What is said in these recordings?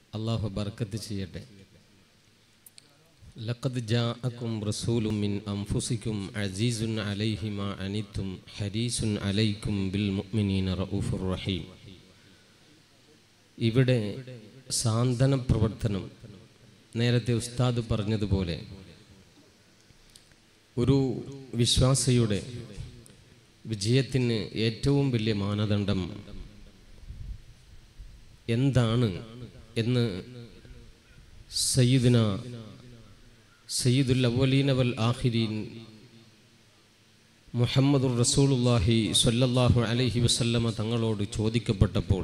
അള്ളാഹു ബർക്കത്ത് ചെയ്യട്ടെ ലഖദ് ജാഅക്കും റസൂലും മിൻ അൻഫുസിക്കും അസീസുൻ അലൈഹി മാ അനിത്തും ഹരീസുൻ അലൈക്കും ബിൽ മുഅ്മിനീന റഊഫുർ റഹീം ഇവിടെ സാന്ത്വന പ്രവർത്തനം നേരത്തെ ഉസ്താദ് പറഞ്ഞതുപോലെ ഒരു വിശ്വാസിയുടെ വിജയത്തിന് ഏറ്റവും വലിയ മാനദണ്ഡം എന്താണ് എന്ന് സയ്യിദിന സയ്യിദുൽ അവലീന വൽ ആഖിരീൻ മുഹമ്മദുർ റസൂലുള്ളാഹി സ്വല്ലല്ലാഹു അലൈഹി വസല്ലമ തങ്ങളോട് ചോദിക്കപ്പെട്ടപ്പോൾ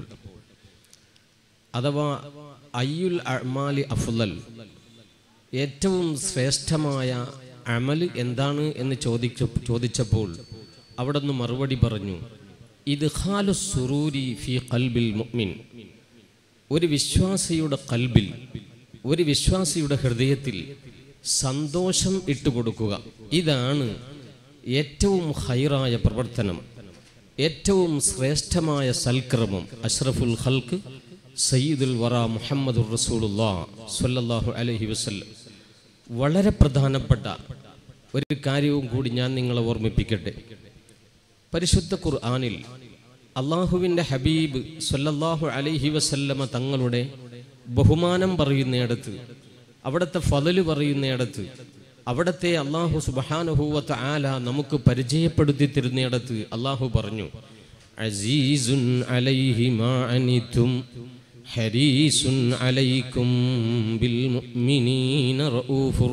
അഥവാ അയ്യുൽ അഅ്മാലി അഫ്ളൽ ഏറ്റവും ശ്രേഷ്ഠമായ അമൽ എന്താണ് എന്ന് ചോദിച്ച ചോദിച്ചപ്പോൾ അവിടെ നിന്ന് മറുപടി പറഞ്ഞു ഇത് ഖാലു സുറൂരി ഫി ഖൽബിൽ മുഅ്മിൻ ഒരു വിശ്വാസിയുടെ കൽബിൽ ഒരു വിശ്വാസിയുടെ ഹൃദയത്തിൽ സന്തോഷം ഇട്ടുകൊടുക്കുക ഇതാണ് ഏറ്റവും ഹൈറായ പ്രവർത്തനം ഏറ്റവും ശ്രേഷ്ഠമായ സൽക്രമം അഷ്റഫുൽ ഖൽക്ക് സയ്യിദുൽ വറ മുഹമ്മദുർ റസൂലുല്ലാ സ്വല്ലല്ലാഹു അലൈഹി വസല്ലം വളരെ പ്രധാനപ്പെട്ട ഒരു കാര്യവും കൂടി ഞാൻ നിങ്ങളെ ഓർമ്മിപ്പിക്കട്ടെ പരിശുദ്ധ ഖുർആനിൽ അള്ളാഹുവിൻ്റെ ഹബീബ് സല്ലല്ലാഹു അലൈഹി വസല്ലമ തങ്ങളുടെ ബഹുമാനം പറയുന്നിടത്ത് അവിടുത്തെ ഫലല് പറയുന്നിടത്ത് അവിടത്തെ അള്ളാഹു സുബഹാനുഭൂവത്ത് ആല നമുക്ക് പരിചയപ്പെടുത്തി തരുന്നിടത്ത് അള്ളാഹു പറഞ്ഞു അസീസുൻ അലൈഹി മാ അനിത്തും ഹരീസുൻ അലൈക്കും ബിൽ മുഅ്മിനീന റഊഫുർ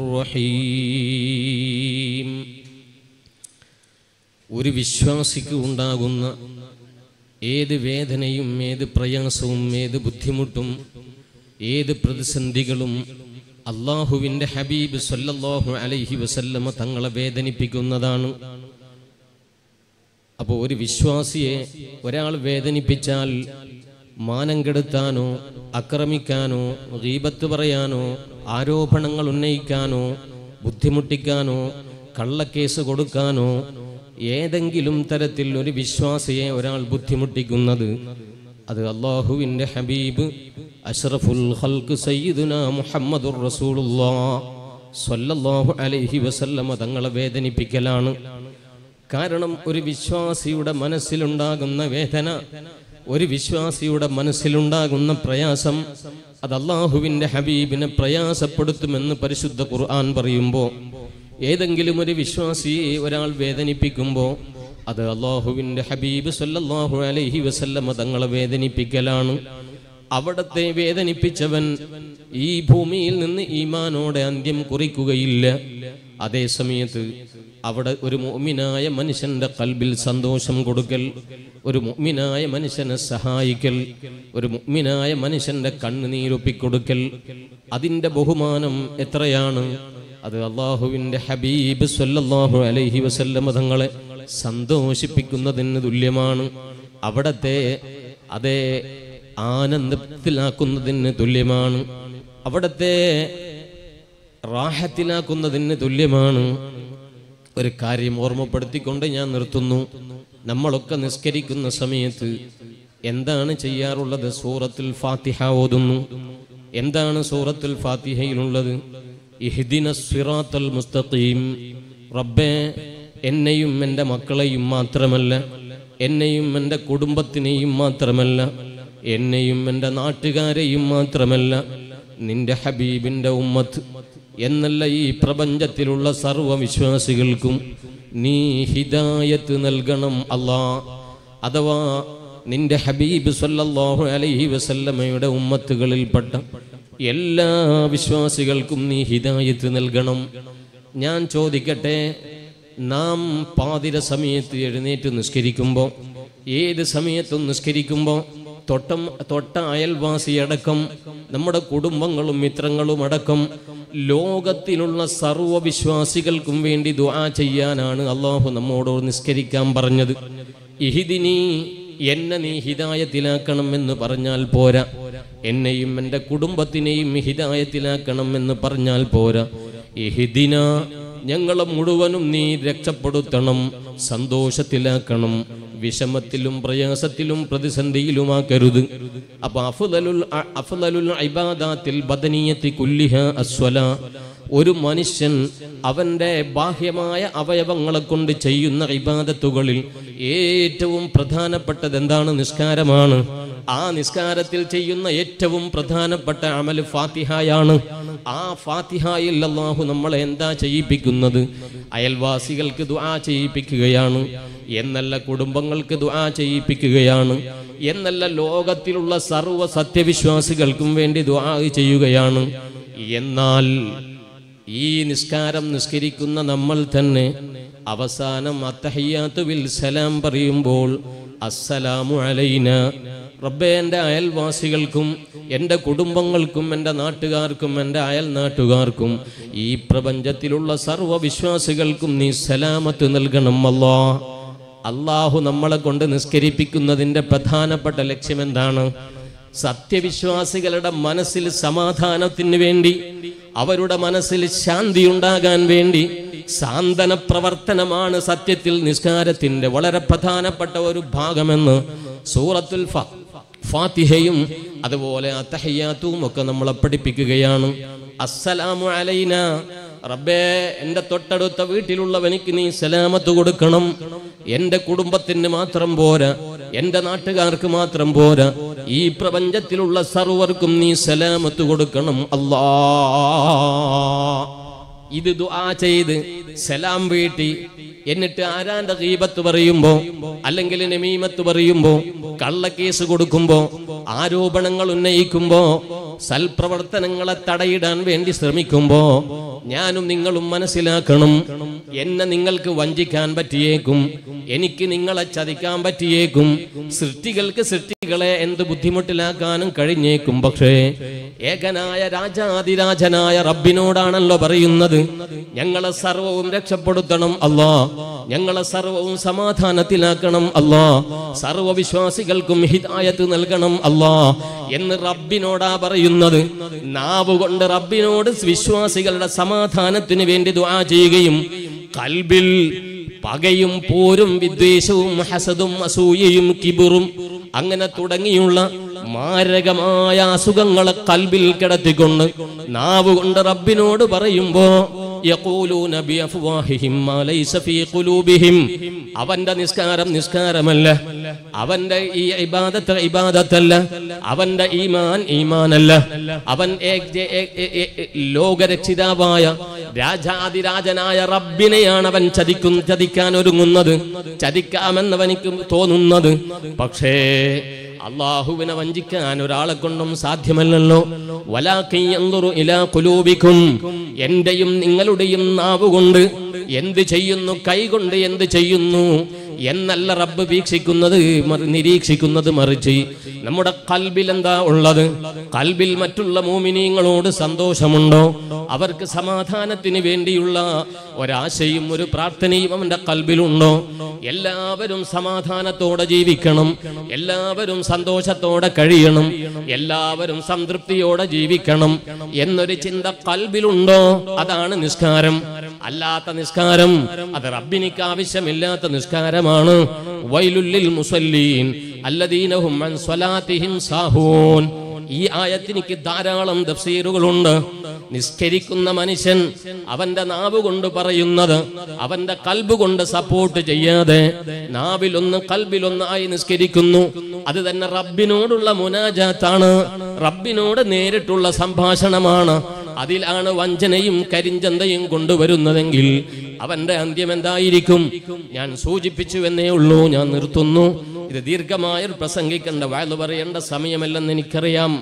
റഹീം ഒരു വിശ്വാസിക്ക് ഉണ്ടാകുന്ന ഏത് വേദനയും ഏത് പ്രയാസവും ഏത് ബുദ്ധിമുട്ടും ഏത് പ്രതിസന്ധികളും അള്ളാഹുവിൻ്റെ ഹബീബ് സല്ലല്ലാഹു അലൈഹി വസല്ലമ തങ്ങളെ വേദനിപ്പിക്കുന്നതാണ് അപ്പോൾ ഒരു വിശ്വാസിയെ ഒരാൾ വേദനിപ്പിച്ചാൽ മാനം കെടുത്താനോ ആക്രമിക്കാനോ ഗീബത്ത് പറയാനോ ആരോപണങ്ങൾ ഉന്നയിക്കാനോ ബുദ്ധിമുട്ടിക്കാനോ കള്ളക്കേസ് കൊടുക്കാനോ ഏതെങ്കിലും തരത്തിൽ ഒരു വിശ്വാസിയെ ഒരാൾ ബുദ്ധിമുട്ടിക്കുന്നത് അത് അള്ളാഹുവിൻ്റെ ഹബീബ് അഷ്റഫുൽ ഖൽക്ക് സയ്യിദുന മുഹമ്മദുർ റസൂലുള്ളാഹ് സ്വല്ലല്ലാഹു അലൈഹി വസല്ലമ തങ്ങളെ വേദനിപ്പിക്കലാണ് കാരണം ഒരു വിശ്വാസിയുടെ മനസ്സിലുണ്ടാകുന്ന വേദന ഒരു വിശ്വാസിയുടെ മനസ്സിലുണ്ടാകുന്ന പ്രയാസം അത് അള്ളാഹുവിൻ്റെ ഹബീബിനെ പ്രയാസപ്പെടുത്തുമെന്ന് പരിശുദ്ധ ഖുർആൻ പറയുമ്പോൾ ഏതെങ്കിലും ഒരു വിശ്വാസിയെ ഒരാൾ വേദനിപ്പിക്കുമ്പോൾ അത് അള്ളാഹുവിൻ്റെ ഹബീബ് സല്ലല്ലാഹു അലൈഹി വസല്ലമ തങ്ങളെ വേദനിപ്പിക്കലാണ് അവിടത്തെ വേദനിപ്പിച്ചവൻ ഈ ഭൂമിയിൽ നിന്ന് ഈമാനോടെ അന്ത്യം കുറിക്കുകയില്ല അതേ സമയത്ത് അവിടെ ഒരു മുഅ്മിനായ മനുഷ്യന്റെ കൽബിൽ സന്തോഷം കൊടുക്കൽ ഒരു മുഅ്മിനായ മനുഷ്യനെ സഹായിക്കൽ ഒരു മുഅ്മിനായ മനുഷ്യന്റെ കണ്ണുനീരൊപ്പിക്കൊടുക്കൽ അതിൻ്റെ ബഹുമാനം എത്രയാണ് അത് അള്ളാഹുവിൻ്റെ ഹബീബ് സല്ലല്ലാഹു അലൈഹി വസല്ലമ തങ്ങളെ സന്തോഷിപ്പിക്കുന്നതിന് തുല്യമാണ് അവിടത്തെ അതേ ആനന്ദത്തിലാക്കുന്നതിന് തുല്യമാണ് അവിടത്തെ റാഹത്തിലാക്കുന്നതിന് തുല്യമാണ് ഒരു കാര്യം ഓർമ്മപ്പെടുത്തിക്കൊണ്ട് ഞാൻ നിർത്തുന്നു നമ്മളൊക്കെ നിസ്കരിക്കുന്ന സമയത്ത് എന്താണ് ചെയ്യാറുള്ളത് സൂറത്തുൽ ഫാത്തിഹ ഓതുന്നു എന്താണ് സൂറത്തുൽ ഫാത്തിഹയിലുള്ളത് ഇഹ്ദിന സിറാത്തൽ മുസ്തഖീം റബ്ബേ എന്നെയും എൻ്റെ മക്കളെയും മാത്രമല്ല എന്നെയും എൻ്റെ കുടുംബത്തിനെയും മാത്രമല്ല എന്നെയും എൻ്റെ നാട്ടുകാരെയും മാത്രമല്ല നിന്റെ ഹബീബിൻ്റെ ഉമ്മത്ത് എന്നല്ല ഈ പ്രപഞ്ചത്തിലുള്ള സർവവിശ്വാസികൾക്കും നീ ഹിദായത്ത് നൽകണം അല്ലാ അഥവാ നിന്റെ ഹബീബ് സല്ലല്ലാഹു അലൈഹി വസല്ലമയുടെ ഉമ്മത്തുകളിൽപ്പെട്ട എല്ലാ വിശ്വാസികൾക്കും നീ ഹിദായത്ത് നൽകണം ഞാൻ ചോദിക്കട്ടെ നാം പാതിര സമയത്ത് എഴുന്നേറ്റ് നിസ്കരിക്കുമ്പോൾ ഏത് സമയത്തും നിസ്കരിക്കുമ്പോൾ തൊട്ടം തൊട്ട അയൽവാസിയടക്കം നമ്മുടെ കുടുംബങ്ങളും മിത്രങ്ങളും അടക്കം ലോകത്തിലുള്ള സർവ്വവിശ്വാസികൾക്കും വേണ്ടി ദുആ ചെയ്യാനാണ് അള്ളാഹു നമ്മോട് നിസ്കരിക്കാൻ പറഞ്ഞത് ഇഹിദിനി എന്നെ നീ ഹിദായത്തിലാക്കണം എന്ന് പറഞ്ഞാൽ പോരാ എന്നെയും എൻ്റെ കുടുംബത്തിനെയും ഹിദായത്തിലാക്കണം എന്ന് പറഞ്ഞാൽ പോരാ ഇഹിദിന ഞങ്ങളെ മുഴുവനും നീ രക്ഷപ്പെടുത്തണം സന്തോഷത്തിലാക്കണം വിഷമത്തിലും പ്രയാസത്തിലും പ്രതിസന്ധിയിലുമാക്കരുത് അപ്പൊ അഫ്ദലുൽ അ- അഫ്ദലുൽ ഇബാദാത്തിൽ ബദനീയത്തി കുല്ലിഹ അസ്വല ഒരു മനുഷ്യൻ അവന്റെ ബാഹ്യമായ അവയവങ്ങളെ കൊണ്ട് ചെയ്യുന്ന ഇബാദത്തുകളിൽ ഏറ്റവും പ്രധാനപ്പെട്ടത് എന്താണ് നിസ്കാരമാണ് ആ നിസ്കാരത്തിൽ ചെയ്യുന്ന ഏറ്റവും പ്രധാനപ്പെട്ട അമല് ഫാത്തിഹായാണ് ആ ഫാത്തിഹായിൽ അള്ളാഹു നമ്മളെ എന്താ ചെയ്യിപ്പിക്കുന്നത് അയൽവാസികൾക്ക് ദുആ ചെയ്യിപ്പിക്കുകയാണ് എന്നല്ല കുടുംബങ്ങൾക്ക് ദുആ ചെയ്യിപ്പിക്കുകയാണ് എന്നല്ല ലോകത്തിലുള്ള സർവ്വ സത്യവിശ്വാസികൾക്കും വേണ്ടി ദുആ ചെയ്യുകയാണ് എന്നാൽ ഈ നിസ്കാരം നിസ്കരിക്കുന്ന നമ്മൾ തന്നെ അവസാനം അത്തഹയ്യാത്തു ബിൽ സലാം പറയുമ്പോൾ അസ്സലാമു അലൈന റബ്ബെ എൻ്റെ അയൽവാസികൾക്കും എൻ്റെ കുടുംബങ്ങൾക്കും എൻ്റെ നാട്ടുകാർക്കും എൻ്റെ അയൽ നാട്ടുകാർക്കും ഈ പ്രപഞ്ചത്തിലുള്ള സർവ്വ വിശ്വാസികൾക്കും നീ സലാമത്ത് നൽകണം അല്ലാ അള്ളാഹു നമ്മളെ കൊണ്ട് നിസ്കരിപ്പിക്കുന്നതിൻ്റെ പ്രധാനപ്പെട്ട ലക്ഷ്യം എന്താണ് സത്യവിശ്വാസികളുടെ മനസ്സിൽ സമാധാനത്തിന് വേണ്ടി അവരുടെ മനസ്സിൽ ശാന്തി ഉണ്ടാകാൻ വേണ്ടി സാന്ത്വന പ്രവർത്തനമാണ് സത്യത്തിൽ നിസ്കാരത്തിന്റെ വളരെ പ്രധാനപ്പെട്ട ഒരു ഭാഗമെന്ന് സൂറത്തുൽ ഫ ഫാത്തിഹയും അതുപോലെ അത്തഹയ്യാത്തും ഒക്കെ നമ്മളെ പഠിപ്പിക്കുകയാണ് അസ്സലാമു അലൈന റബ്ബേ എൻ്റെ തൊട്ടടുത്ത വീട്ടിലുള്ളവനിക്ക് നീ സലാമത്ത് കൊടുക്കണം എൻ്റെ കുടുംബത്തിന് മാത്രം പോരാ എൻ്റെ നാട്ടുകാർക്ക് മാത്രം പോരാ ഈ പ്രപഞ്ചത്തിലുള്ള സർവർക്കും നീ സലാമത്ത് കൊടുക്കണം അല്ലാ ഇത് ദുആ ചെയ്ത് സലാം വീട്ടി എന്നിട്ട് ആരാന്റെ ഗീബത്ത് പറയുമ്പോ അല്ലെങ്കിൽ നമീമത്ത് പറയുമ്പോ കള്ളക്കേസ് കൊടുക്കുമ്പോ ആരോപണങ്ങൾ ഉന്നയിക്കുമ്പോ സൽപ്രവർത്തനങ്ങളെ തടയിടാൻ വേണ്ടി ശ്രമിക്കുമ്പോ ഞാനും നിങ്ങളും മനസ്സിലാക്കണം എന്നെ നിങ്ങൾക്ക് വഞ്ചിക്കാൻ പറ്റിയേക്കും എനിക്ക് നിങ്ങളെ ചതിക്കാൻ പറ്റിയേക്കും സൃഷ്ടികൾക്ക് സൃഷ്ടികളെ എന്ത് ബുദ്ധിമുട്ടിലാക്കാനും കഴിഞ്ഞേക്കും പക്ഷേ ഏകനായ രാജാതിരാജനായ റബ്ബിനോടാണല്ലോ പറയുന്നത് ഞങ്ങളെ സർവവും രക്ഷപ്പെടുത്തണം അല്ലാ ഞങ്ങളെ സർവവും സമാധാനത്തിലാക്കണം അല്ലാ സർവവിശ്വാസികൾക്കും ഹിദായത്ത് നൽകണം അല്ലാ എന്ന് റബ്ബിനോടാ പറയുന്നത് നാവ് കൊണ്ട് റബ്ബിനോട് വിശ്വാസികളുടെ സമാധാനത്തിന് വേണ്ടി ദുആ ചെയ്യുകയും കൽബിൽ പകയും പോരും വിദ്വേഷവും ഹസദും അസൂയയും കിബിറും അങ്ങനെ തുടങ്ങിയുള്ള മാരകമായ അസുഖങ്ങളെ കൽബിൽ കിടത്തിക്കൊണ്ട് നാവ് കൊണ്ട് റബ്ബിനോട് പറയുമ്പോ യഖൂലൂന ബിഅഫ്വാഹിഹിം മാ ലൈസ ഫീ ഖുലൂബിഹിം അവന്റെ നിസ്കാരം നിസ്കാരമല്ല അവന്റെ ഈ ഇബാദത്ത് ഇബാദത്തല്ല അവന്റെ ഈമാൻ ഈമാനല്ല അവൻ ഏ- ഏ- ഏ- ഏ- ഏ- ലോകരക്ഷിതാവായ രാജാതിരാജനായ റബ്ബിനെയാണ് അവൻ ചതിക്കും ചതിക്കാൻ ഒരുങ്ങുന്നത് ചതിക്കാമെന്നവനിക്ക് തോന്നുന്നത് പക്ഷേ അള്ളാഹുവിനെ വഞ്ചിക്കാൻ ഒരാളെ കൊണ്ടും സാധ്യമല്ലല്ലോ വലാക്കിൻ യൻദുറു ഇലാ ഖുലൂബിക്കും എന്റെയും നിങ്ങളുടെയും നാവ് കൊണ്ട് എന്ത് ചെയ്യുന്നു കൈകൊണ്ട് എന്ത് ചെയ്യുന്നു എന്നല്ല റബ്ബ് വീക്ഷിക്കുന്നത് മറി- നിരീക്ഷിക്കുന്നത് മറിച്ച് നമ്മുടെ കൽബിൽ എന്താ ഉള്ളത് കൽബിൽ മറ്റുള്ള മോമിനീങ്ങളോട് സന്തോഷമുണ്ടോ അവർക്ക് സമാധാനത്തിന് വേണ്ടിയുള്ള ഒരാശയും ഒരു പ്രാർത്ഥനയും അവന്റെ കൽബിലുണ്ടോ എല്ലാവരും സമാധാനത്തോടെ ജീവിക്കണം എല്ലാവരും സന്തോഷത്തോടെ കഴിയണം എല്ലാവരും സംതൃപ്തിയോടെ ജീവിക്കണം എന്നൊരു ചിന്ത കൽബിലുണ്ടോ അതാണ് നിസ്കാരം അല്ലാത്ത നിസ്കാരം അത് റബ്ബിനിക്ക് ആവശ്യമില്ലാത്ത നിസ്കാരമാണ് വൈലുല്ലിൽ മുസല്ലീൻ അല്ലദീനഹും അൻ സ്വലാത്തിഹിം സാഹൂൻ ഈ ആയത്തിനിക്ക് ധാരാളം തഫ്സീറുകളുണ്ട് നിസ്കരിക്കുന്ന മനുഷ്യൻ അവന്റെ നാവ് കൊണ്ട് പറയുന്നത് അവന്റെ കൽബ് കൊണ്ട് സപ്പോർട്ട് ചെയ്യാതെ നാവിലൊന്ന് കൽബിലൊന്നായി നിസ്കരിക്കുന്നു അത് തന്നെ റബ്ബിനോടുള്ള മുനാജാത്താണ് റബ്ബിനോട് നേരിട്ടുള്ള സംഭാഷണമാണ് അതിലാണ് വഞ്ചനയും കരിഞ്ചന്തയും കൊണ്ടുവരുന്നതെങ്കിൽ അവന്റെ അന്ത്യം എന്തായിരിക്കും ഞാൻ സൂചിപ്പിച്ചു എന്നേ ഉള്ളൂ ഞാൻ നിർത്തുന്നു ഇത് ദീർഘമായ പ്രസംഗിക്കേണ്ട വയലു പറയേണ്ട സമയമല്ലെന്ന് എനിക്കറിയാം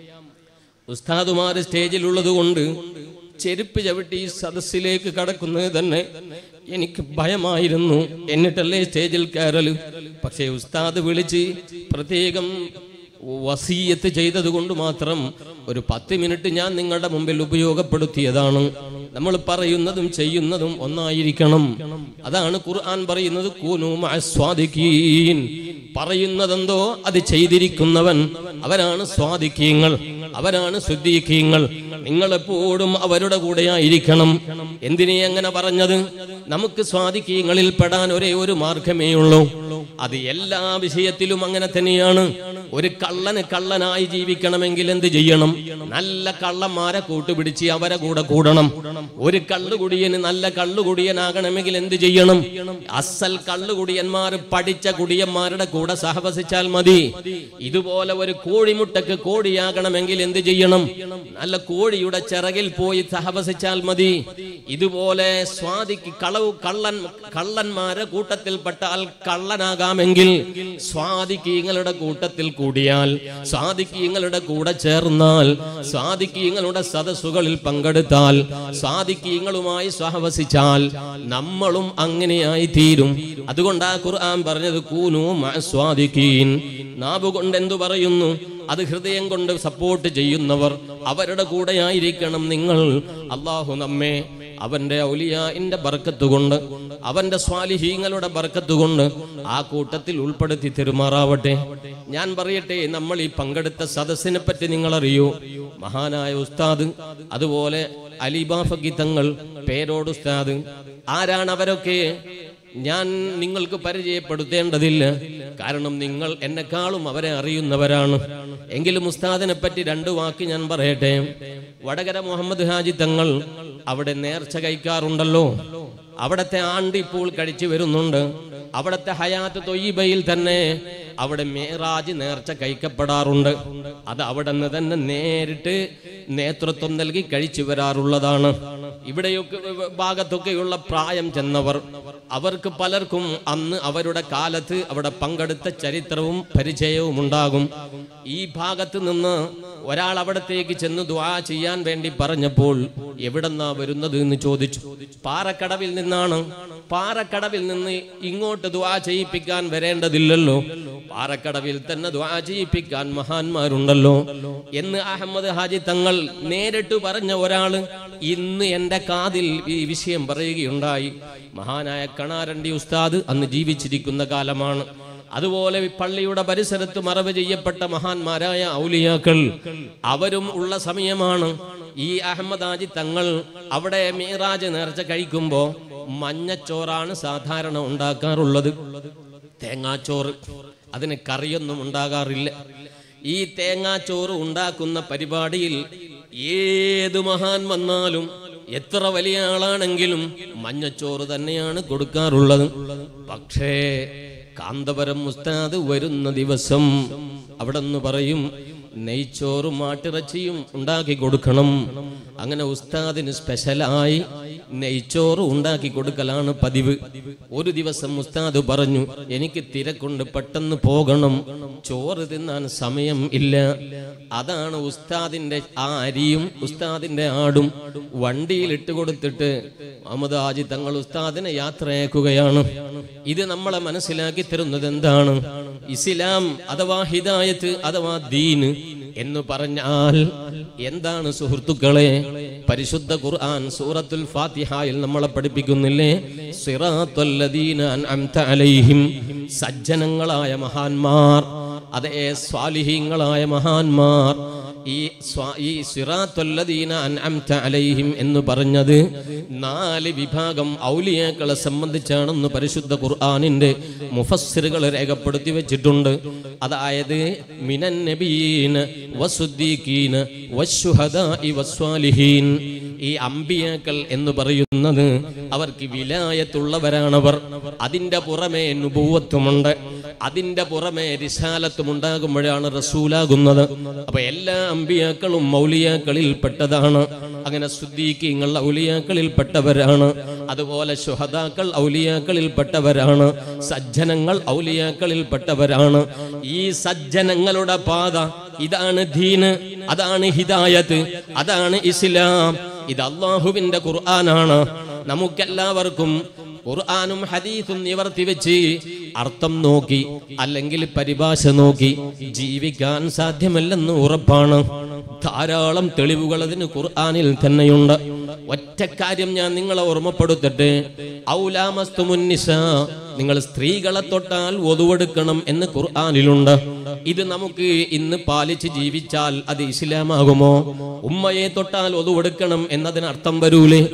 ഉസ്താദുമാർ സ്റ്റേജിലുള്ളത് കൊണ്ട് ചെരുപ്പ് ചവിട്ടി ഈ സദസ്സിലേക്ക് കടക്കുന്നത് തന്നെ എനിക്ക് ഭയമായിരുന്നു എന്നിട്ടല്ലേ സ്റ്റേജിൽ കയറല് പക്ഷേ ഉസ്താദ് വിളിച്ച് പ്രത്യേകം വസീയത്ത് ചെയ്തത് കൊണ്ട് മാത്രം ഒരു പത്ത് മിനിറ്റ് ഞാൻ നിങ്ങളുടെ മുമ്പിൽ ഉപയോഗപ്പെടുത്തിയതാണ് നമ്മൾ പറയുന്നതും ചെയ്യുന്നതും ഒന്നായിരിക്കണം അതാണ് ഖുർആൻ പറയുന്നത് കൂനു സ്വാദിക്കീൻ പറയുന്നതെന്തോ അത് ചെയ്തിരിക്കുന്നവൻ അവരാണ് സ്വാദിക്കീങ്ങൾ അവരാണ് ശുദ്ധീക്കീങ്ങൾ നിങ്ങൾ എപ്പോഴും അവരുടെ കൂടെ ആയിരിക്കണം എന്തിനെ അങ്ങനെ പറഞ്ഞത് നമുക്ക് സ്വാദിക്കീങ്ങളിൽ പെടാൻ ഒരേ ഒരു മാർഗമേ ഉള്ളൂ അത് എല്ലാ വിഷയത്തിലും അങ്ങനെ തന്നെയാണ് ഒരു കള്ളന് കള്ളനായി ജീവിക്കണമെങ്കിൽ എന്ത് ചെയ്യണം നല്ല കള്ളന്മാരെ കൂട്ടുപിടിച്ച് അവരെ കൂടെ കൂടണം ഒരു കള്ളുകുടിയന് നല്ല കള്ളുകുടിയനാകണമെങ്കിൽ എന്ത് ചെയ്യണം അസൽ കള്ളുകുടിയന്മാർ പഠിച്ച കുടിയന്മാരുടെ കൂടെ സഹവസിച്ചാൽ മതി ഇതുപോലെ ഒരു കോഴിമുട്ടക്ക് കോടിയാകണമെങ്കിൽ എന്ത് ചെയ്യണം നല്ല കോഴിയുടെ ചിറകിൽ പോയി സഹവസിച്ചാൽ മതി ഇതുപോലെ സ്വാതിക്ക് കളവ് കള്ളൻ കള്ളന്മാരെ കൂട്ടത്തിൽപ്പെട്ടാൽ കള്ളനാകാമെങ്കിൽ സ്വാതിക്കീങ്ങളുടെ കൂട്ടത്തിൽ കൂടിയാൽ സ്വാതിക്കീങ്ങളുടെ കൂടെ ചേർന്നാൽ സ്വാതിക്കീങ്ങളുടെ സദസ്സുകളിൽ പങ്കെടുത്താൽ സ്വാതിക്കീങ്ങളുമായി സഹവസിച്ചാൽ നമ്മളും അങ്ങനെയായി തീരും അതുകൊണ്ടാ ഖുർആൻ പറഞ്ഞത് കൂനു സ്വാദിക്കീൻ നാവ് കൊണ്ട് എന്തു പറയുന്നു അത് ഹൃദയം കൊണ്ട് സപ്പോർട്ട് ചെയ്യുന്നവർ അവരുടെ കൂടെയായിരിക്കണം നിങ്ങൾ അള്ളാഹു നമ്മെ അവന്റെ ഔലിയാന്റെ ബർക്കത്ത് കൊണ്ട് അവന്റെ സ്വാലിഹീങ്ങളുടെ ബർക്കത്ത് കൊണ്ട് ആ കൂട്ടത്തിൽ ഉൾപ്പെടുത്തി തെരുമാറാവട്ടെ ഞാൻ പറയട്ടെ നമ്മൾ ഈ പങ്കെടുത്ത സദസ്സിനെ പറ്റി നിങ്ങൾ അറിയൂ മഹാനായ ഉസ്താദ് അതുപോലെ അലിബാഫക്കി തങ്ങൾ പേരോട് ഉസ്താദ് ആരാണ് അവരൊക്കെ ഞാൻ നിങ്ങൾക്ക് പരിചയപ്പെടുത്തേണ്ടതില്ല കാരണം നിങ്ങൾ എന്നെക്കാളും അവരെ അറിയുന്നവരാണ് എങ്കിലും ഉസ്താദിനെ പറ്റി രണ്ടു വാക്ക് ഞാൻ പറയട്ടെ വടകര മുഹമ്മദ് ഹാജി തങ്ങൾ അവിടെ നേർച്ച കഴിക്കാറുണ്ടല്ലോ അവിടത്തെ ആണ്ട് ഇപ്പോൾ കഴിച്ചു വരുന്നുണ്ട് അവിടത്തെ ഹയാത്ത് തൊയ്യബയിൽ തന്നെ അവിടെ മേറാജ് നേർച്ച കഴിക്കപ്പെടാറുണ്ട് അത് അവിടെ നിന്ന് തന്നെ നേരിട്ട് നേതൃത്വം നൽകി കഴിച്ചു വരാറുള്ളതാണ് ഇവിടെയൊക്കെ ഭാഗത്തൊക്കെയുള്ള പ്രായം ചെന്നവർ അവർക്ക് പലർക്കും അന്ന് അവരുടെ കാലത്ത് അവിടെ പങ്കെടുത്ത ചരിത്രവും പരിചയവും ഉണ്ടാകും ഈ ഭാഗത്ത് നിന്ന് ഒരാൾ അവിടത്തേക്ക് ചെന്ന് ദ്വാ ചെയ്യാൻ വേണ്ടി പറഞ്ഞപ്പോൾ എവിടെന്നാ വരുന്നത് എന്ന് ചോദിച്ചു പാറക്കടവിൽ നിന്നാണ് പാറക്കടവിൽ നിന്ന് ഇങ്ങോട്ട് ദ്വാ ചെയ്യിപ്പിക്കാൻ വരേണ്ടതില്ലല്ലോ പാറക്കടവിൽ തന്നെ ദ്വാ ചെയ്യിപ്പിക്കാൻ മഹാന്മാരുണ്ടല്ലോ എന്ന് അഹമ്മദ് ഹാജി തങ്ങൾ നേരിട്ട് പറഞ്ഞ ഒരാള് ഇന്ന് എന്റെ കാതിൽ ഈ വിഷയം പറയുകയുണ്ടായി മഹാനായ കണാരണ്ടി ഉസ്താദ് അന്ന് ജീവിച്ചിരിക്കുന്ന കാലമാണ് അതുപോലെ ഈ പള്ളിയുടെ പരിസരത്ത് മറവ് ചെയ്യപ്പെട്ട മഹാന്മാരായ ഔലിയാക്കൾ അവരും ഉള്ള സമയമാണ് ഈ അഹമ്മദ് ആജി തങ്ങൾ അവിടെ മീറാജ് നേർച്ച കഴിക്കുമ്പോ മഞ്ഞച്ചോറാണ് സാധാരണ ഉണ്ടാക്കാറുള്ളത് തേങ്ങാച്ചോറ് അതിന് കറിയൊന്നും ഉണ്ടാകാറില്ല ഈ തേങ്ങാച്ചോറ് ഉണ്ടാക്കുന്ന പരിപാടിയിൽ ഏത് മഹാൻ വന്നാലും എത്ര വലിയ ആളാണെങ്കിലും മഞ്ഞച്ചോറ് തന്നെയാണ് കൊടുക്കാറുള്ളത് പക്ഷേ കാന്തപുരം ഉസ്താദ് വരുന്ന ദിവസം അവിടെ നിന്ന് പറയും നെയ്ച്ചോറും മാട്ടിറച്ചിയും ഉണ്ടാക്കി കൊടുക്കണം അങ്ങനെ ഉസ്താദിന് സ്പെഷ്യലായി നെയ്ച്ചോറ് ഉണ്ടാക്കി കൊടുക്കലാണ് പതിവ് ഒരു ദിവസം ഉസ്താദ് പറഞ്ഞു എനിക്ക് തിരക്കുണ്ട് പെട്ടെന്ന് പോകണം ചോറ് തിന്നാൻ സമയം ഇല്ല അതാണ് ഉസ്താദിന്റെ ആ അരിയും ഉസ്താദിന്റെ ആടും വണ്ടിയിൽ ഇട്ട് കൊടുത്തിട്ട് മുഹമ്മദ് ആജി തങ്ങൾ ഉസ്താദിനെ യാത്രയാക്കുകയാണ് ഇത് നമ്മളെ മനസ്സിലാക്കി തരുന്നത് എന്താണ് ഇസ്ലാം അഥവാ ഹിദായത്ത് അഥവാ ദീന് എന്ന് പറഞ്ഞാൽ എന്താണ് സുഹൃത്തുക്കളെ പരിശുദ്ധ ഖുർആൻ സൂറത്തുൽ ഫാത്തിഹയിൽ നമ്മളെ പഠിപ്പിക്കുന്നില്ലേ സിറാത്തുല്ലദീന അൻഅംത അലൈഹിം സജ്ജനങ്ങളായ മഹാന്മാർ അതേ സ്വാലിഹീങ്ങളായ മഹാന്മാർ ഈ സ്വാ- ഈ സിറാത്തുല്ലദീന അൻഅംത അലൈഹിം എന്ന് പറഞ്ഞത് നാല് വിഭാഗം ഔലിയാക്കളെ സംബന്ധിച്ചാണെന്ന് പരിശുദ്ധ ഖുർആനിന്റെ മുഫസ്സിറുകൾ രേഖപ്പെടുത്തി വെച്ചിട്ടുണ്ട് അതായത് മിനൻ നബീന വസുദ്ദീഖീന വശുഹദാഇ വസ്വാലിഹീൻ ഈ അമ്പിയാക്കൾ എന്ന് പറയുന്നത് അവർക്ക് വിലായത്തുള്ളവരാണവർ അതിന്റെ പുറമെ നുപൂവത്വമുണ്ട് അതിന്റെ പുറമെ റിസാലത്തും ഉണ്ടാകുമ്പോഴാണ് റസൂലാകുന്നത് അപ്പൊ എല്ലാ അമ്പിയാക്കളും മൗലിയാക്കളിൽ പെട്ടതാണ് അങ്ങനെ സുദ്ദീഖീങ്ങൾ ഔലിയാക്കളിൽ പെട്ടവരാണ് അതുപോലെ ശുഹദാക്കൾ ഔലിയാക്കളിൽ പെട്ടവരാണ് സജ്ജനങ്ങൾ ഔലിയാക്കളിൽ പെട്ടവരാണ് ഈ സജ്ജനങ്ങളുടെ പാത ഇതാണ് ദീന് അതാണ് ഹിദായത്ത് അതാണ് ഇസ്ലാം ഇത് അള്ളാഹുവിന്റെ ഖുർആനാണ് നമുക്കെല്ലാവർക്കും ഖുർആാനും ഹദീസും നിവർത്തി വെച്ച് അർത്ഥം നോക്കി അല്ലെങ്കിൽ പരിഭാഷ നോക്കി ജീവിക്കാൻ സാധ്യമല്ലെന്ന് ഉറപ്പാണ് ധാരാളം തെളിവുകൾ അതിന് ഖുർആാനിൽ തന്നെയുണ്ട് ഒറ്റ കാര്യം ഞാൻ നിങ്ങളെ ഓർമ്മപ്പെടുത്തട്ടെ ഔലാമസ്തു മുന്നിസ നിങ്ങൾ സ്ത്രീകളെ തൊട്ടാൽ ഒതുവെടുക്കണം എന്ന് ഖുർആാനിലുണ്ട് ഇത് നമുക്ക് ഇന്ന് പാലിച്ച് ജീവിച്ചാൽ അത് ഇസ്ലാമാകുമോ ഉമ്മയെ തൊട്ടാൽ ഒതുവെടുക്കണം എന്നതിന് അർത്ഥം വരൂലേ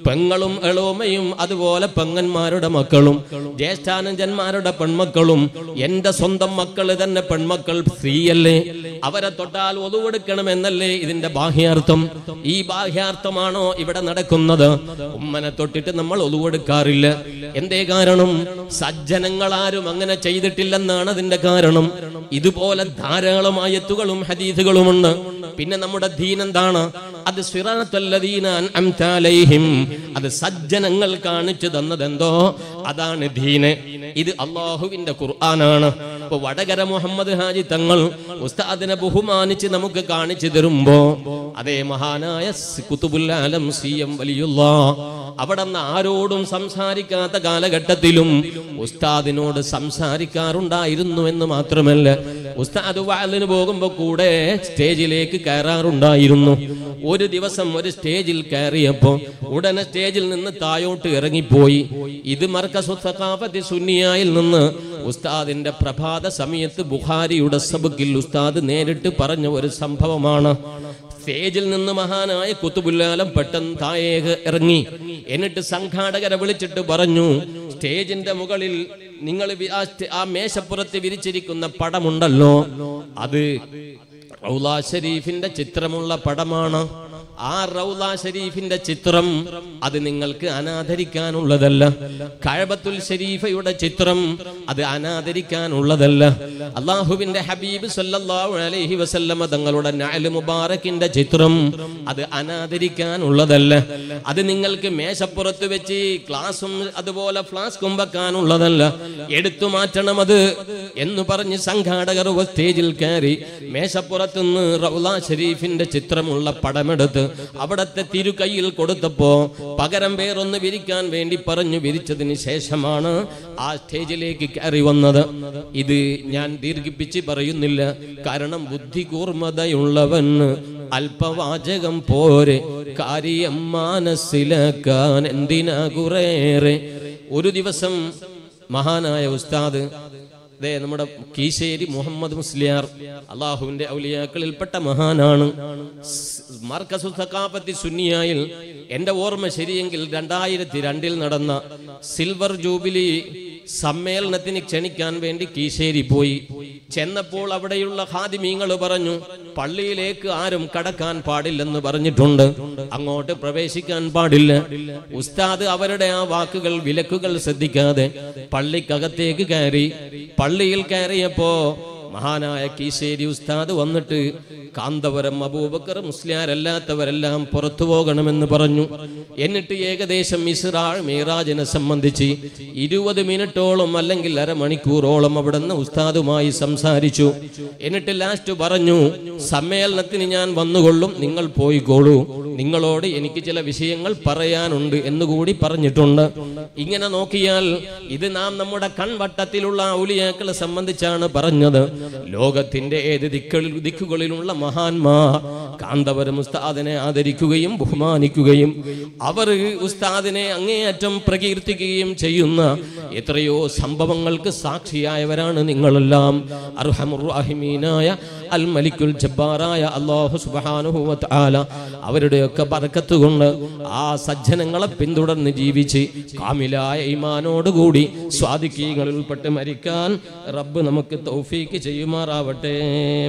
പെങ്ങളും എളോമയും അതുപോലെ പെങ്ങന്മാരുടെ മക്കളും ജ്യേഷ്ഠാനന്ദന്മാരുടെ പെൺമക്കളും എന്റെ സ്വന്തം മക്കള് തന്നെ പെൺമക്കൾ സ്ത്രീയല്ലേ അവരെ തൊട്ടാൽ ഒതുവെടുക്കണം എന്നല്ലേ ഇതിന്റെ ബാഹ്യാർത്ഥം ഈ ബാഹ്യാർത്ഥമാണോ ഇവിടെ നടക്കുന്നത് ഉമ്മനെ തൊട്ടിട്ട് നമ്മൾ ഒതുവെടുക്കാറില്ല എന്തേ കാരണം സജ്ജനങ്ങളാരും അങ്ങനെ ചെയ്തിട്ടില്ലെന്നാണ് അതിന്റെ കാരണം ഇതുപോലെ ധാരാളം ആയത്തുകളും ഹദീസുകളുമുണ്ട് പിന്നെ നമ്മുടെ ദീൻ എന്താണ് അത് സിറാത്തല്ലദീന അൻഅംത അലൈഹിം അത് സജ്ജനങ്ങൾ കാണിച്ചു തന്നതെന്തോ അതാണ് ദീന് ഇത് അള്ളാഹുവിന്റെ ഖുർആനാണ് ഇപ്പൊ വടകര മുഹമ്മദ് ഹാജി തങ്ങൾ ഉസ്താദിനെ ബഹുമാനിച്ച് നമുക്ക് കാണിച്ചു തരുമ്പോ അതേ മഹാനായ സ് കുത്തുബുൽ ആലം സി എം വലിയുള്ള അവിടെ നിന്ന് ആരോടും സംസാരിക്കാത്ത കാലഘട്ടത്തിലും ഉസ്താദിനോട് സംസാരിക്കാറുണ്ടായിരുന്നു എന്ന് മാത്രമല്ല ഉസ്താദ് വാലിന് പോകുമ്പോ കൂടെ സ്റ്റേജിലേക്ക് കയറാറുണ്ടായിരുന്നു ഒരു ദിവസം ഒരു സ്റ്റേജിൽ കയറിയപ്പോ ഉടനെ സ്റ്റേജിൽ നിന്ന് തായോട്ട് ഇറങ്ങിപ്പോയി ഇത് മർക്കസുത്തക്കാഫത്തി സുന്നിയായിൽ നിന്ന് ഉസ്താദിന്റെ പ്രഭാത സമയത്ത് ബുഖാരിയുടെ സബക്കിൽ ഉസ്താദ് നേരിട്ട് പറഞ്ഞ ഒരു സംഭവമാണ് സ്റ്റേജിൽ നിന്ന് മഹാനായ കുത്തുബുല്ലാലം പെട്ടെന്ന് താഴേക്ക് ഇറങ്ങി എന്നിട്ട് സംഘാടകരെ വിളിച്ചിട്ട് പറഞ്ഞു സ്റ്റേജിന്റെ മുകളിൽ നിങ്ങൾ വി- ആ സ്റ്റേ- ആ മേശപ്പുറത്ത് വിരിച്ചിരിക്കുന്ന പടമുണ്ടല്ലോ അത് റൗല ഷരീഫിന്റെ ചിത്രമുള്ള പടമാണ് ആ റൗല ഷരീഫിന്റെ ചിത്രം അത് നിങ്ങൾക്ക് അനാദരിക്കാനുള്ളതല്ല കഴബത്തുൽ ഷരീഫയുടെ ചിത്രം അത് അനാദരിക്കാനുള്ളതല്ല അള്ളാഹുവിന്റെ ഹബീബ് സല്ലല്ലാഹു അലൈഹി വസല്ലമ തങ്ങളുടെ നഅൽ മുബാറക്കിന്റെ ചിത്രം അത് അനാദരിക്കാനുള്ളതല്ല അത് നിങ്ങൾക്ക് മേശപ്പുറത്ത് വെച്ച് ക്ലാസും അതുപോലെ ഫ്ലാസ്കും വെക്കാനുള്ളതല്ല എടുത്തു മാറ്റണം അത് എന്ന് പറഞ്ഞ് സംഘാടകർ ഒരു സ്റ്റേജിൽ കയറി മേശപ്പുറത്തുനിന്ന് റൗല ഷരീഫിന്റെ ചിത്രമുള്ള പടമെടുത്ത് അവിടത്തെ തിരുകൈയിൽ കൊടുത്തപ്പോ പകരം വേറൊന്ന് വിരിക്കാൻ വേണ്ടി പറഞ്ഞു വിരിച്ചതിന് ശേഷമാണ് ആ സ്റ്റേജിലേക്ക് കയറി വന്നത് ഇത് ഞാൻ ദീർഘിപ്പിച്ച് പറയുന്നില്ല കാരണം ബുദ്ധി കൂർമ്മതയുള്ളവന് അല്പവാചകം പോരെ കാര്യം മനസ്സിലാക്കാൻ എന്തിനാ കുറേറെ ഒരു ദിവസം മഹാനായ ഉസ്താദ് ദേ നമ്മുടെ കീശേരി മുഹമ്മദ് മുസ്ലിയാർ അള്ളാഹുവിന്റെ ഔലിയാക്കളിൽപ്പെട്ട മഹാനാണ് മർക്കസു സഖാഫത്തി സുന്നിയായിൽ എന്റെ ഓർമ്മ ശരിയെങ്കിൽ രണ്ടായിരത്തി രണ്ടിൽ നടന്ന സിൽവർ ജൂബിലി സമ്മേളനത്തിന് ക്ഷണിക്കാൻ വേണ്ടി കീശേരി പോയി ചെന്നപ്പോൾ അവിടെയുള്ള ഹാദിമീങ്ങൾ പറഞ്ഞു പള്ളിയിലേക്ക് ആരും കടക്കാൻ പാടില്ലെന്ന് പറഞ്ഞിട്ടുണ്ട് അങ്ങോട്ട് പ്രവേശിക്കാൻ പാടില്ല ഉസ്താദ് അവരുടെ ആ വാക്കുകൾ വിലക്കുകൾ ശ്രദ്ധിക്കാതെ പള്ളിക്കകത്തേക്ക് കയറി പള്ളിയിൽ കയറിയപ്പോ മഹാനായ കീശേരി ഉസ്താദ് വന്നിട്ട് കാന്തപുരം അബൂബക്കർ മുസ്ലിയാരല്ലാത്തവരെല്ലാം പുറത്തു പോകണമെന്ന് പറഞ്ഞു എന്നിട്ട് ഏകദേശം ഇസ്രാൾ മീറാജിനെ സംബന്ധിച്ച് ഇരുപത് മിനിറ്റോളം അല്ലെങ്കിൽ അരമണിക്കൂറോളം അവിടുന്ന് ഉസ്താദുമായി സംസാരിച്ചു എന്നിട്ട് ലാസ്റ്റ് പറഞ്ഞു സമ്മേളനത്തിന് ഞാൻ വന്നുകൊള്ളും നിങ്ങൾ പോയിക്കോളൂ നിങ്ങളോട് എനിക്ക് ചില വിഷയങ്ങൾ പറയാനുണ്ട് എന്നുകൂടി പറഞ്ഞിട്ടുണ്ട് ഇങ്ങനെ നോക്കിയാൽ ഇത് നാം നമ്മുടെ കൺവട്ടത്തിലുള്ള ഔലിയാക്കളെ സംബന്ധിച്ചാണ് പറഞ്ഞത് ലോകത്തിന്റെ ഏത് ദിക്കളിൽ ദിക്കുകളിലുള്ള മഹാന്മാർ കാന്തപുരം ഉസ്താദിനെ ആദരിക്കുകയും ബഹുമാനിക്കുകയും അവർ ഉസ്താദിനെ അങ്ങേയറ്റം പ്രകീർത്തിക്കുകയും ചെയ്യുന്ന എത്രയോ സംഭവങ്ങൾക്ക് സാക്ഷിയായവരാണ് നിങ്ങളെല്ലാം അർഹമുറാഹിമീനായ അൽ മലിക്കുൽ ജബ്ബാറായ അള്ളാഹു സുബ്ഹാനഹു വ തആല അവരുടെയൊക്കെ ബർക്കത്ത് കൊണ്ട് ആ സജ്ജനങ്ങളെ പിന്തുടർന്ന് ജീവിച്ച് കാമിലായ ഈമാനോടുകൂടി സ്വാദിക്കീങ്ങളിൽ ഉൾപ്പെട്ട് മരിക്കാൻ റബ്ബ് നമുക്ക് തൗഫീക്ക് ചെയ്യുമാറാവട്ടെ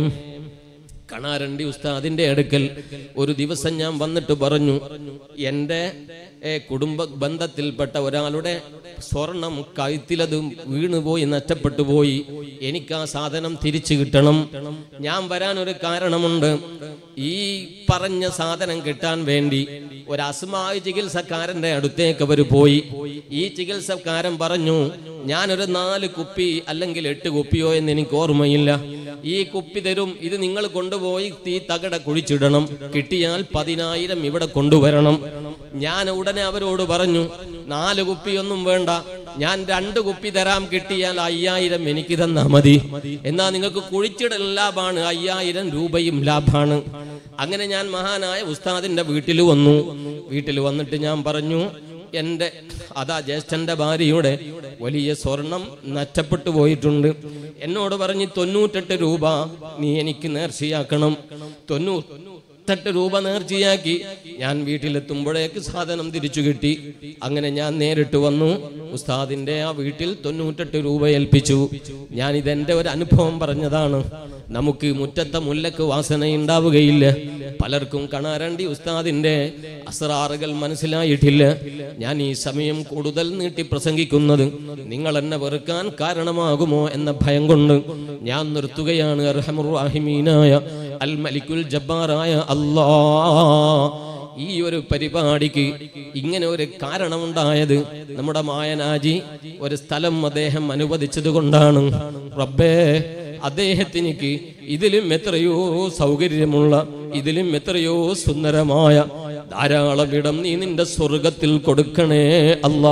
കണാരണ്ടി ഉസ്താദിന്റെ അടുക്കൽ ഒരു ദിവസം ഞാൻ വന്നിട്ട് പറഞ്ഞു എൻ്റെ ഏ, കുടുംബ ബന്ധത്തിൽപ്പെട്ട ഒരാളുടെ സ്വർണം കഴുത്തിലത് വീണുപോയി നഷ്ടപ്പെട്ടു പോയി എനിക്ക് ആ സാധനം തിരിച്ചു കിട്ടണം ഞാൻ വരാൻ ഒരു കാരണമുണ്ട് ഈ പറഞ്ഞ സാധനം കിട്ടാൻ വേണ്ടി ഒരു അസ്മായ ചികിത്സക്കാരന്റെ അടുത്തേക്ക് അവർ പോയി ഈ ചികിത്സക്കാരൻ പറഞ്ഞു ഞാനൊരു നാല് കുപ്പി അല്ലെങ്കിൽ എട്ട് കുപ്പിയോ എന്ന് എനിക്ക് ഓർമ്മയില്ല ഈ കുപ്പി തരും ഇത് നിങ്ങൾ കൊണ്ടുപോയി തീ തകട കുഴിച്ചിടണം കിട്ടിയാൽ പതിനായിരം ഇവിടെ കൊണ്ടുവരണം ഞാൻ ഉടനെ അവരോട് പറഞ്ഞു നാല് കുപ്പിയൊന്നും വേണ്ട ഞാൻ രണ്ട് കുപ്പി തരാം കിട്ടിയാൽ അയ്യായിരം എനിക്ക് തന്നാ മതി എന്നാ നിങ്ങൾക്ക് കുഴിച്ചിടൽ ലാഭാണ് അയ്യായിരം രൂപയും ലാഭാണ് അങ്ങനെ ഞാൻ മഹാനായ ഉസ്താദിന്റെ വീട്ടിൽ വന്നു വീട്ടിൽ വന്നിട്ട് ഞാൻ പറഞ്ഞു എൻ്റെ അതാ ജ്യേഷ്ഠന്റെ ഭാര്യയുടെ വലിയ സ്വർണം നഷ്ടപ്പെട്ടു പോയിട്ടുണ്ട് എന്നോട് പറഞ്ഞ് തൊണ്ണൂറ്റെട്ട് രൂപ നീ എനിക്ക് നേർച്ചയാക്കണം തൊണ്ണൂ തൊണ്ണൂറ്റെട്ട് രൂപ നേർച്ചയാക്കി ഞാൻ വീട്ടിലെത്തുമ്പോഴേക്ക് സാധനം തിരിച്ചു കിട്ടി അങ്ങനെ ഞാൻ നേരിട്ട് വന്നു ഉസ്താദിന്റെ ആ വീട്ടിൽ തൊണ്ണൂറ്റെട്ട് രൂപ ഏൽപ്പിച്ചു ഞാൻ ഇതെന്റെ ഒരു അനുഭവം പറഞ്ഞതാണ് നമുക്ക് മുറ്റത്തെ മുല്ലക്ക് വാസന ഉണ്ടാവുകയില്ല പലർക്കും കാണാരണ്ടി ഉസ്താദിന്റെ അസറാറുകൾ മനസ്സിലായിട്ടില്ല ഞാൻ ഈ സമയം കൂടുതൽ നീട്ടി പ്രസംഗിക്കുന്നത് നിങ്ങൾ എന്നെ വെറുക്കാൻ കാരണമാകുമോ എന്ന ഭയം കൊണ്ട് ഞാൻ നിർത്തുകയാണ് അർഹമുറാഹിമീനായ അൽ മലിക്കുൽ ജബ്ബാറായ അല്ലാ ഈ ഒരു പരിപാടിക്ക് ഇങ്ങനെ ഒരു കാരണമുണ്ടായത് നമ്മുടെ മായനാജി ഒരു സ്ഥലം അദ്ദേഹം അനുവദിച്ചത് കൊണ്ടാണ് റബ്ബേ അദ്ദേഹത്തിനിക്ക് ഇതിലും എത്രയോ സൗകര്യമുള്ള ഇതിലും എത്രയോ സുന്ദരമായ ധാരാളം ഇടം നീ നിന്റെ സ്വർഗത്തിൽ കൊടുക്കണേ അല്ലാ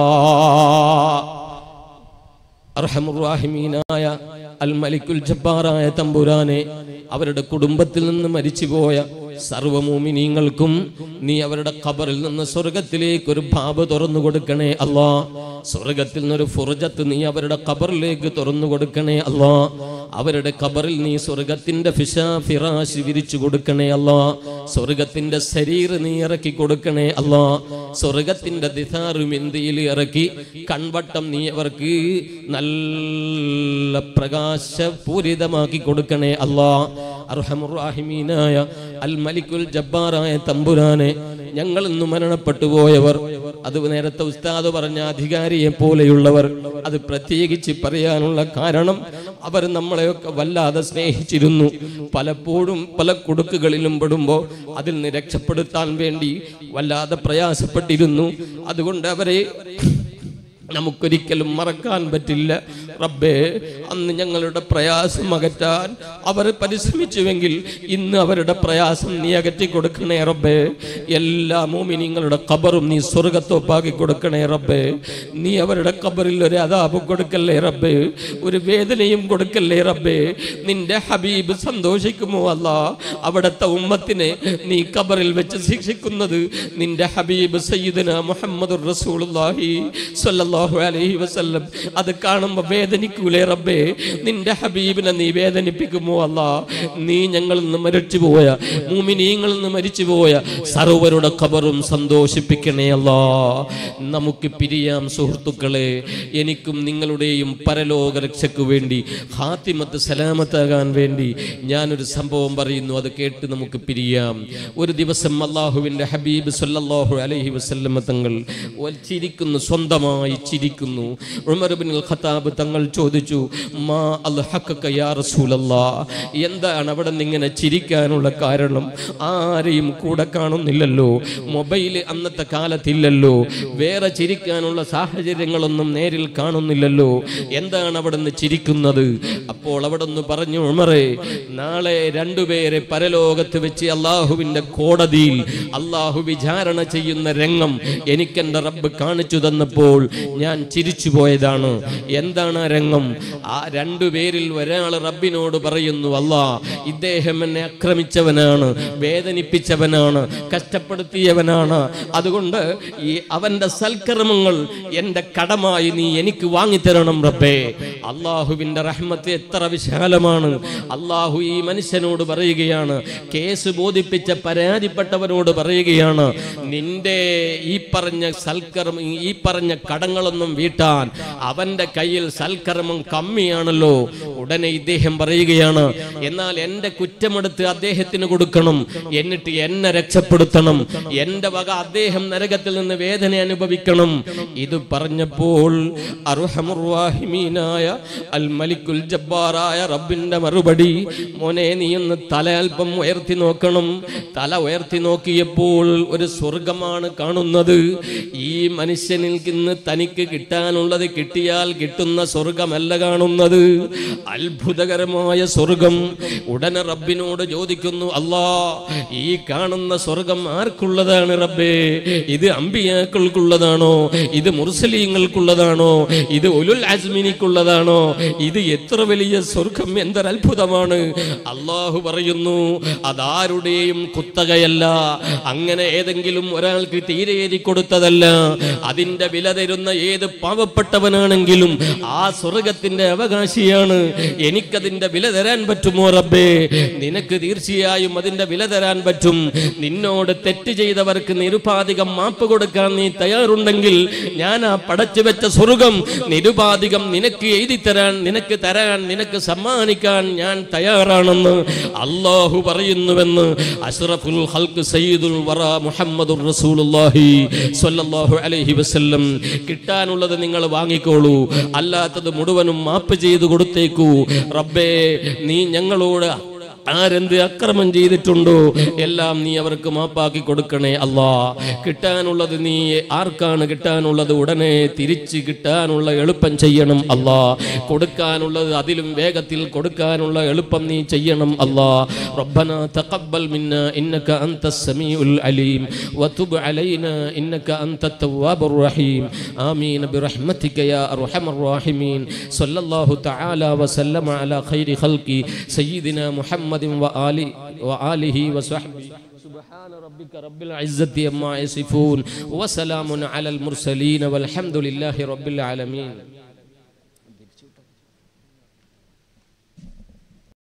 അർഹമുറാഹിമീനായ അൽ മലിക്കുൽ ജബ്ബാറായ തമ്പുരാനെ അവരുടെ കുടുംബത്തിൽ നിന്ന് മരിച്ചുപോയ സർവമൂമിനീങ്ങൾക്കും നീ അവരുടെ ഖബറിൽ നിന്ന് സ്വർഗത്തിലേക്ക് ഒരു ഭാബ് തുറന്നു കൊടുക്കണേ അല്ലാ സ്വർഗത്തിൽ നിന്നൊരു ഫുർജത്ത് നീ അവരുടെ ഖബറിലേക്ക് തുറന്നു കൊടുക്കണേ അല്ലാ അവരുടെ ഖബറിൽ നീ സ്വർഗത്തിന്റെ ഫിഷാ ഫിറാശ് വിരിച്ചു കൊടുക്കണേ അല്ലാ സ്വർഗത്തിന്റെ ശരീർ നീ ഇറക്കി കൊടുക്കണേ അല്ലാ സ്വർഗത്തിന്റെ ദിസാറും ഇന്ത്യയിൽ ഇറക്കി കൺവട്ടം നീ അവർക്ക് നല്ല പ്രകാശപൂരിതമാക്കി കൊടുക്കണേ അല്ലാ അർഹമുറാഹിമീനായ അൽ മലിക്കുൽ ജബ്ബാറായ തമ്പുരാനെ ഞങ്ങൾ ഇന്ന് മരണപ്പെട്ടു പോയവർ അത് നേരത്തെ ഉസ്താദ് പറഞ്ഞ അധികാരിയെ പോലെയുള്ളവർ അത് പ്രത്യേകിച്ച് പറയാനുള്ള കാരണം അവർ നമ്മളെയൊക്കെ വല്ലാതെ സ്നേഹിച്ചിരുന്നു പലപ്പോഴും പല കുടുക്കുകളിലും പെടുമ്പോൾ അതിൽ നിന്ന് രക്ഷപ്പെടുത്താൻ വേണ്ടി വല്ലാതെ പ്രയാസപ്പെട്ടിരുന്നു അതുകൊണ്ട് അവരെ നമുക്കൊരിക്കലും മറക്കാൻ പറ്റില്ല റബ്ബേ അന്ന് ഞങ്ങളുടെ പ്രയാസം അകറ്റാൻ അവർ പരിശ്രമിച്ചുവെങ്കിൽ ഇന്ന് അവരുടെ പ്രയാസം നീ അകറ്റി കൊടുക്കണേ റബ്ബേ എല്ലാ മോമിനിങ്ങളുടെ കബറും നീ സ്വർഗത്തോപ്പാക്കി കൊടുക്കണേ റബ്ബേ നീ അവരുടെ കബറിൽ ഒരു അതാപ് കൊടുക്കല്ലേ റബ്ബേ ഒരു വേദനയും കൊടുക്കല്ലേ റബ്ബേ നിന്റെ ഹബീബ് സന്തോഷിക്കുമോ അല്ല അവിടുത്തെ ഉമ്മത്തിനെ നീ കബറിൽ വെച്ച് ശിക്ഷിക്കുന്നത് നിന്റെ ഹബീബ് സയ്യിദന മുഹമ്മദ് റസൂലുള്ളാഹി സ്വല്ലല്ലാഹു അലൈഹി വസല്ലം അത് കാണുമ്പോൾ വേദനിക്കൂലേ റബ്ബേ നിന്റെ ഹബീബിനെ നീ വേദനിപ്പിക്കുമോ അല്ല നീ ഞങ്ങളിൽ നിന്ന് മരിച്ചുപോയ മൂമിനീങ്ങളിൽ നിന്ന് മരിച്ചുപോയ സർവരുടെ ഖബറും സന്തോഷിപ്പിക്കണേ അല്ലാ നമുക്ക് പിരിയാം സുഹൃത്തുക്കളെ എനിക്കും നിങ്ങളുടെയും പരലോക രക്ഷയ്ക്ക് വേണ്ടി ഹാത്തിമത്ത് സലാമത്താകാൻ വേണ്ടി ഞാനൊരു സംഭവം പറയുന്നു അത് കേട്ട് നമുക്ക് പിരിയാം ഒരു ദിവസം അള്ളാഹുവിൻ്റെ ഹബീബ് സല്ലല്ലാഹു അലൈഹി വസല്ലമ തങ്ങൾ ഒൽ ചിരിക്കുന്നു സ്വന്തമായി ചിരിക്കുന്നു ഉമർ ഇബ്നുൽ ഖത്താബ് തങ്ങൾ ചോദിച്ചു മാ അൽഹഖക യാ റസൂലല്ലാ എന്താണ് അവിടെ നിന്ന് ഇങ്ങനെ ചിരിക്കാനുള്ള കാരണം ആരെയും കൂടെ കാണുന്നില്ലല്ലോ മൊബൈൽ അന്നത്തെ കാലത്തില്ലല്ലോ വേറെ ചിരിക്കാനുള്ള സാഹചര്യങ്ങളൊന്നും നേരിൽ കാണുന്നില്ലല്ലോ എന്താണ് അവിടെ നിന്ന് ചിരിക്കുന്നത് അപ്പോൾ അവിടെ നിന്ന് പറഞ്ഞു ഉമറേ നാളെ രണ്ടുപേരെ പരലോകത്ത് വെച്ച് അള്ളാഹുവിന്റെ കോടതിയിൽ അള്ളാഹു വിചാരണ ചെയ്യുന്ന രംഗം എനിക്കെന്റെ റബ്ബ് കാണിച്ചു തന്നപ്പോൾ ഞാൻ ചിരിച്ചു പോയതാണ് എന്താണ് ആ രംഗം ആ രണ്ടുപേരിൽ ഒരാൾ റബ്ബിനോട് പറയുന്നു അല്ലാ ഇദ്ദേഹം എന്നെ ആക്രമിച്ചവനാണ് വേദനിപ്പിച്ചവനാണ് കഷ്ടപ്പെടുത്തിയവനാണ് അതുകൊണ്ട് ഈ അവന്റെ സൽക്കർമ്മങ്ങൾ എന്റെ കടമായി നീ എനിക്ക് വാങ്ങിത്തരണം റബ്ബേ അള്ളാഹുവിന്റെ റഹ്മത്ത് എത്ര വിശാലമാണ് അള്ളാഹു ഈ മനുഷ്യനോട് പറയുകയാണ് കേസ് ബോധിപ്പിച്ച പരാതിപ്പെട്ടവനോട് പറയുകയാണ് നിന്റെ ഈ പറഞ്ഞ സൽക്കർമ്മം ഈ പറഞ്ഞ കടങ്ങളൊന്നും വീട്ടാൻ അവന്റെ കയ്യിൽ സൽക്കർമ്മം കമ്മിയാണല്ലോ ഉടനെ ഇദ്ദേഹം പറയുകയാണ് എന്നാൽ എന്റെ കുറ്റമെടുത്ത് അദ്ദേഹത്തിന് കൊടുക്കണം എന്നിട്ട് എന്നെ രക്ഷപ്പെടുത്തണം എന്റെ വക അദ്ദേഹം നരകത്തിൽ നിന്ന് വേദന അനുഭവിക്കണം ഇത് പറഞ്ഞപ്പോൾ അർഹമുർവാഹിമീനായ അൽ മലിക്കുൽ ജബ്ബാറായ റബ്ബിന്റെ മറുപടി മോനെ നീ ഒന്ന് തല അല്പം ഉയർത്തി നോക്കണം തല ഉയർത്തി നോക്കിയപ്പോൾ ഒരു സ്വർഗമാണ് കാണുന്നത് ഈ മനുഷ്യനിൽ ഇന്ന് തനിക്ക് കിട്ടാനുള്ളത് കിട്ടിയാൽ കിട്ടുന്ന സ്വർഗമല്ല കാണുന്നത് അത്ഭുതകരമായ സ്വർഗം ഉടനെ റബ്ബിനോട് ചോദിക്കുന്നു അല്ലാ ഈ കാണുന്ന സ്വർഗം ആർക്കുള്ളതാണ് റബ്ബേ ഇത് അമ്പിയാക്കൾക്കുള്ളതാണോ ഇത് മുർസലീങ്ങൾക്കുള്ളതാണോ ഇത് ഉലുൽ അസ്മിനിക്കുള്ളതാണോ ഇത് എത്ര വലിയ സ്വർഗം എന്തൊരത്ഭുതമാണ് അള്ളാഹു പറയുന്നു അതാരുടെയും കുത്തകയല്ല അങ്ങനെ ഏതെങ്കിലും ഒരാൾക്ക് തീരെ എഴുതി കൊടുത്തതല്ല അതിന്റെ വില തരുന്ന ഏത് പാവപ്പെട്ടവനാണെങ്കിലും ആ സ്വർഗത്തിന്റെ അവകാശിയാണ് എനിക്കതിന്റെ വില തരാൻ പറ്റുമോ റബ്ബേ നിനക്ക് തീർച്ചയായും അതിന്റെ വില തരാൻ പറ്റും നിന്നോട് തെറ്റ് ചെയ്തവർക്ക് നിരുപാധികം മാപ്പ് കൊടുക്കാൻ നീ തയ്യാറുണ്ടെങ്കിൽ ഞാൻ ആ പടച്ചു വെച്ച സ്വർഗം നിരുപാധികം നിനക്ക് എഴുതി തരാൻ നിനക്ക് തരാൻ നിനക്ക് സമ്മാനിക്കാൻ ഞാൻ തയ്യാറാണെന്ന് അള്ളാഹു പറയുന്നുവെന്ന് അഷ്റഫുൽ ഹൽക്ക് സയ്യിദുൽ വറ മുഹമ്മദുർ റസൂലുള്ളാഹി സ്വല്ലല്ലാഹു അലൈഹി വസല്ലം കിട്ടാനുള്ളത് നിങ്ങൾ വാങ്ങിക്കോളൂ അല്ലാത്തത് മുഴുവനും മാപ്പ് ചെയ്തു കൊടുത്തേക്കൂ റബ്ബേ നീ ഞങ്ങളോട് ആരെന്ത് അക്രമം ചെയ്തിട്ടുണ്ടോ എല്ലാം നീ അവർക്ക് മാപ്പാക്കി കൊടുക്കണേ അല്ലാ കിട്ടാനുള്ളത് നീ ആർക്കാണ് കിട്ടാനുള്ളത് ഉടനെ തിരിച്ച് കിട്ടാനുള്ള എളുപ്പം ചെയ്യണം അല്ലാ കൊടുക്കാനുള്ളത് അതിലും വേഗത്തിൽ കൊടുക്കാനുള്ള എളുപ്പം നീ ചെയ്യണം അല്ലാ ربنا تقبل منا إنك أنت السميع العليم وتب علينا إنك أنت التواب الرحيم آمين برحمتك يا أرحم الراحمين صلى الله تعالى وسلم على خير خلق سيدنا محمد وآله, وآله وصحبه سبحان ربك رب العزة عما يصفون وسلام على المرسلين والحمد لله رب العالمين